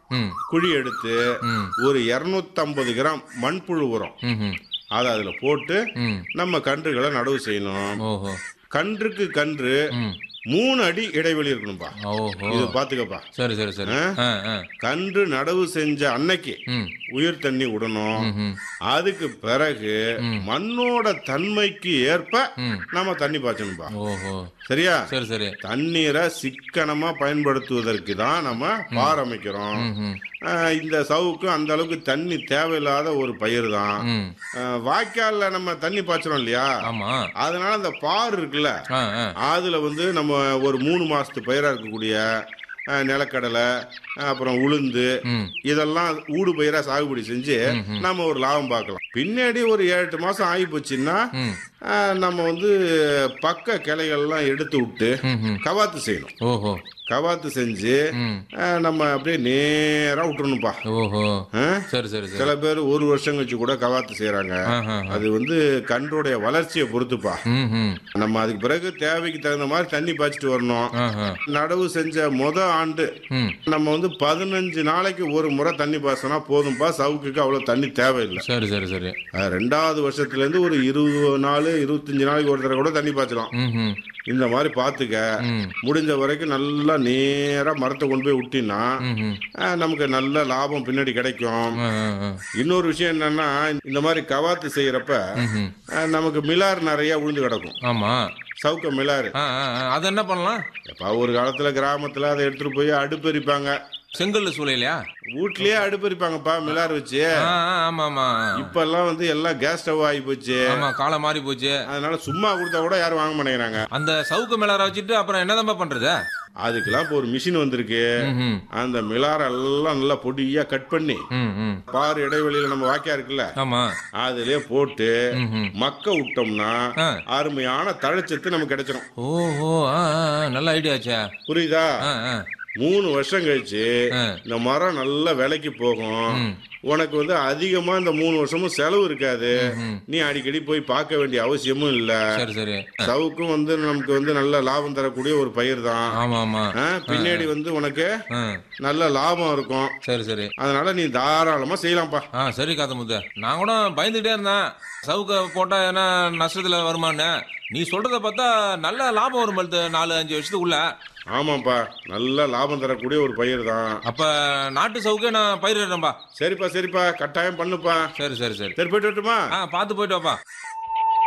ம் குழி எடுத்து ம் ஒரு 250 கிராம் மண்புழு உரம் ம் ம் அதை அதுல போட்டு ம் நம்ம கன்றுகளை நடவு செய்யணும் ஓஹோ கன்றுக்கு கன்று ம் மூணு அடி இடைவெளி இருக்கணும்பா ஓஹோ இது பாத்துக்கப்பா சரி சரி சரி ஆ ஆ கன்று நடவு செஞ்ச அன்னைக்கு ம் உயிர் தண்ணி விடணும் ம் ம் அதுக்கு பிறகு மண்ணோட தன்மைக்கு ஏற்ப ம். நம்ம தண்ணி பாய்ச்சணும்பா ஓஹோ சரியா சரி சரி தண்ணீரை சிக்கனமா பயன்படுத்துவதற்கு தான் நம்ம பார் அமைக்கிறோம் ம் ம் ஆஹ் இந்த சவுக்கு அந்த அளவுக்கு தண்ணி தேவையில்லாத ஒரு பயிர் தான் ம் ஆஹ் வாய்க்கால்ல நம்ம தண்ணி பாய்ச்சறோம் இல்லையா ஆமா அதனால அந்த பார் இருக்குல்ல ஆ ஆ அதுல வந்து நம்ம ஒரு மூணு மாசத்து பயிரா இருக்கக்கூடிய ஆஹ் நிலக்கடலை ஆஹ் அப்புறம் உளுந்து ம் இதெல்லாம் ஊடு பயிரா சாகுபடி செஞ்சு நம்ம ஒரு லாபம் பார்க்கலாம் பின்னாடி ஒரு ஏழு எட்டு மாசம் ஆகி போச்சுன்னா ம் ஆஹ் நம்ம வந்து பக்க கிளைகள்லாம் எடுத்து விட்டு ம் ம் கவாத்து செய்யணும் ஓஹோ கவாத்து செஞ்சு ம் ஆஹ் நம்ம அப்படியே நேரா விட்டுறணும்ப்பா ஓஹோ ஆஹ் சரி சரி சரி சில பேர் ஒரு வருஷம் கழிச்சு கூட கவாத்து செய்யறாங்க ஆஹா அது வந்து கன்றுடைய வளர்ச்சியை பொறுத்துப்பா ம் ம் நம்ம அதுக்கு பிறகு தேவைக்கு தகுந்த மாதிரி தண்ணி பாய்ச்சிட்டு வரணும் ஆஹா நடவு செஞ்ச முத ஆண்டு ம் நம்ம வந்து பதினஞ்சு நாளைக்கு ஒரு முறை தண்ணி பாய்ச்சினா போதும்பா சவுக்குக்கு அவ்வளவு தண்ணி தேவையில்லை சரி சரி சரி அஹ் ரெண்டாவது வருஷத்துல இருந்து ஒரு இருபது நாள் இருபத்தஞ்சு நாளைக்கு ஒரு தடவை கூட தண்ணி பாய்ச்சலாம் ம் ம் இந்த மாதிரி பார்த்துக்க ம் முடிஞ்ச வரைக்கும் நல்லா நேரா மரத்தை கொண்டு போய் விட்டினா ம் ம் அஹ் நமக்கு நல்ல லாபம் பின்னாடி கிடைக்கும் ஆ ஆ ஆ இன்னொரு விஷயம் என்னன்னா இந்த மாதிரி கவாத்து செய்யறப்ப ம் ம் அஹ் நமக்கு மிலார் நிறைய விழுந்து கிடக்கும் ஆமா சவுக்க மிலாறு ஆ ஆ ஆ. அது என்ன பண்ணலாம் எப்ப ஒரு காலத்துல கிராமத்துல அதை எடுத்துட்டு போய் அடுப்பெரிப்பாங்க செங்கல் சூளையிலையா வீட்லயே அடுப்பெரிப்பாங்கப்பா மிலார் வச்சு ஆ ஆ, ஆமா ஆமா இப்பெல்லாம் வந்து எல்லாம் கேஸ் ஸ்டவ் ஆகி போச்சு ஆமா காலம் மாறி போச்சு அதனால சும்மா கொடுத்தா கூட யாரும் வாங்க மாட்டேங்கிறாங்க அந்த சவுக்கு மேலார வச்சுட்டு அப்புறம் என்னதான்பா பண்றது அதுக்கெல்லாம் இப்போ ஒரு மிஷின் வந்திருக்கு ம் ம் அந்த மிலார எல்லாம் நல்லா பொடியா கட் பண்ணி ம் ம் பார் இடைவெளியில நம்ம வாக்கியா இருக்குல்ல ஆமா அதுலயே போட்டு ம் ம் மக்க விட்டோம்னா ஆ. அருமையான தழைச்சத்து நமக்கு கிடைச்சிடும் ஓஹோ ஆ ஆ, ஆ, நல்ல ஐடியா ஆச்சே புரியுதா ஆ ஆ மூணு வருஷம் கழிச்சு ஆ. இந்த மரம் நல்ல விலைக்கு போகும் ம். உனக்கு வந்து அதிகமா இந்த மூணு வருஷமும் செலவு இருக்காது ம். நீ அடிக்கடி போய் பார்க்க வேண்டிய அவசியமும் இல்ல சரி சரி சவுக்கும் வந்து நமக்கு வந்து நல்ல லாபம் தரக்கூடிய ஒரு பயிர் தான் ஆமா ஆமா ஆ, பின்னாடி வந்து உனக்கு ஆ நல்ல லாபம் இருக்கும் சரி சரி அதனால நீ தாராளமா செய்யலாம்ப்பா ஆ சரி காத்தமுத்து நான் கூட பயந்துகிட்டே இருந்தேன் சவுக்க போட்டா என்ன நஷ்டத்துல வருமான்னு நீ சொல்றத பார்த்தா நல்ல லாபம் வரும் பழுத்து நாலு அஞ்சு வருஷத்துக்குள்ள ஆமாப்பா நல்ல லாபம் தரக்கூடிய ஒரு பயிர் தான் அப்ப நாட்டு சவுக்கே நான் பயிரிடுறேன்பா சரிப்பா சரிப்பா கட்டாயம் பண்ணுப்பா சரி சரி சரி சரி போயிட்டு வரட்டுமா ஆ பார்த்து போயிட்டு வாப்பா